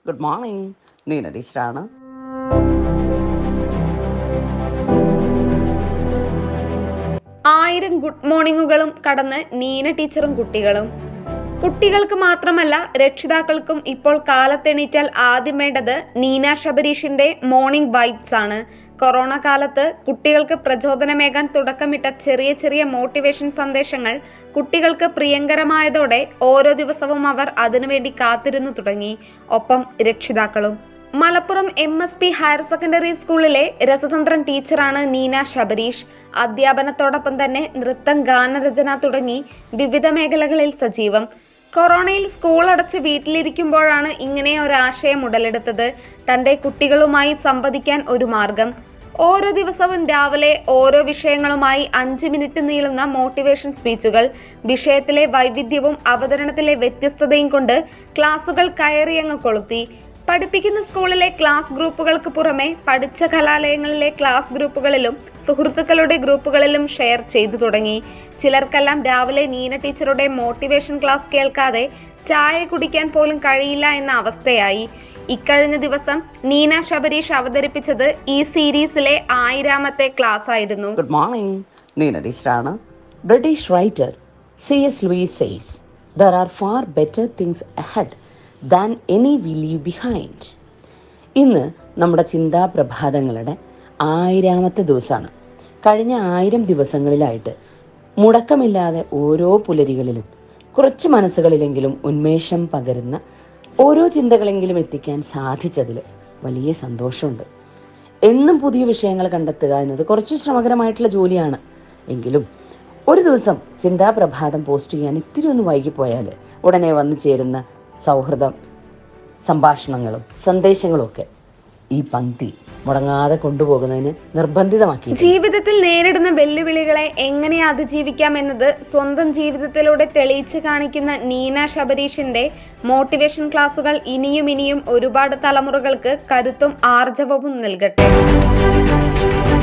good morning Neena ടീച്ചറാണ് ആയിരം good മോർണിംഗുകളും കടന്ന് നീന ടീച്ചറും കുട്ടികളും കുട്ടികൾക്ക് മാത്രമല്ല രക്ഷിതാക്കൾക്കും ഇപ്പോൾ കാലത്തെണീറ്റാൽ ആദ്യം വേണ്ടത് നീന ശബരീഷിന്റെ മോർണിംഗ് വൈബ്സ് ആണ് കൊറോണ കാലത്ത് കുട്ടികൾക്ക് പ്രചോദനമേകാൻ തുടക്കമിട്ട ചെറിയ ചെറിയ മോട്ടിവേഷൻ സന്ദേശങ്ങൾ കുട്ടികൾക്ക് പ്രിയങ്കരമായതോടെ ഓരോ ദിവസവും അവർ അതിനുവേണ്ടി കാത്തിരുന്നു തുടങ്ങി ഒപ്പം രക്ഷിതാക്കളും Malappuram M S P higher secondary സ്കൂളിലെ രസതന്ത്രൻ ടീച്ചറാണ് നീന ശബരീഷ് അധ്യാപനത്തോടൊപ്പം തന്നെ നൃത്തം ഗാനരചന തുടങ്ങി വിവിധ മേഖലകളിൽ സജീവം കൊറോണയിൽ സ്കൂൾ അടച്ച് വീട്ടിലിരിക്കുമ്പോഴാണ് ഇങ്ങനെ ഒരാശയം ഉടലെടുത്തത് തൻ്റെ കുട്ടികളുമായി സംവദിക്കാൻ ഒരു മാർഗം ഓരോ ദിവസവും രാവിലെ ഓരോ വിഷയങ്ങളുമായി അഞ്ച് മിനിറ്റ് നീളുന്ന മോട്ടിവേഷൻ സ്പീച്ചുകൾ വിഷയത്തിലെ വൈവിധ്യവും അവതരണത്തിലെ വ്യത്യസ്തതയും കൊണ്ട് ക്ലാസുകൾ കയറിയങ്ങ് കൊളുത്തി പഠിപ്പിക്കുന്ന സ്കൂളിലെ ക്ലാസ് ഗ്രൂപ്പുകൾക്ക് പുറമെ പഠിച്ച കലാലയങ്ങളിലെ ക്ലാസ് ഗ്രൂപ്പുകളിലും സുഹൃത്തുക്കളുടെ ഗ്രൂപ്പുകളിലും ഷെയർ ചെയ്തു തുടങ്ങി ചിലർക്കെല്ലാം രാവിലെ നീന ടീച്ചറുടെ മോട്ടിവേഷൻ ക്ലാസ് കേൾക്കാതെ ചായ കുടിക്കാൻ പോലും കഴിയില്ല എന്ന അവസ്ഥയായി ഇക്കഴിഞ്ഞ ദിവസം നീന ശബരീഷ് അവതരിപ്പിച്ചത് ഈ സീരീസിലെ ആയിരാമത്തെ ക്ലാസ് ആയിരുന്നു ഗുഡ് മോർണിംഗ് നീന ടീച്ചറാണ് British writer C S Lewis says there are far better things ahead than any we leave behind ഇന്ന് നമ്മുടെ ചിന്താ പ്രഭാതങ്ങളുടെ ആയിരാമത്തെ ദിവസമാണ് കഴിഞ്ഞ ആയിരം ദിവസങ്ങളിലായിട്ട് മുടക്കമില്ലാതെ ഓരോ പുലരികളിലും കുറച്ച് മനസ്സുകളിലെങ്കിലും ഉന്മേഷം പകരുന്ന ഓരോ ചിന്തകളെങ്കിലും എത്തിക്കാൻ സാധിച്ചതിൽ വലിയ സന്തോഷമുണ്ട് എന്നും പുതിയ വിഷയങ്ങൾ കണ്ടെത്തുക എന്നത് കുറച്ച് ശ്രമകരമായിട്ടുള്ള ജോലിയാണ് എങ്കിലും ഒരു ദിവസം ചിന്താപ്രഭാതം പോസ്റ്റ് ചെയ്യാൻ ഇത്തിരി ഒന്ന് വൈകിപ്പോയാൽ ഉടനെ വന്നു ചേരുന്ന സൗഹൃദം സംഭാഷണങ്ങളും സന്ദേശങ്ങളും ഒക്കെ ഈ പങ്ക്തി മുടങ്ങാതെ കൊണ്ടുപോകുന്നതിന് നിർബന്ധിതമാക്കി ജീവിതത്തിൽ നേരിടുന്ന വെല്ലുവിളികളെ എങ്ങനെ അതിജീവിക്കാം എന്നത് സ്വന്തം ജീവിതത്തിലൂടെ തെളിയിച്ച് കാണിക്കുന്ന നീന ശബരീഷിന്റെ മോട്ടിവേഷൻ ക്ലാസുകൾ ഇനിയും ഇനിയും ഒരുപാട് തലമുറകൾക്ക് കരുത്തും ആർജവവും നൽകട്ടെ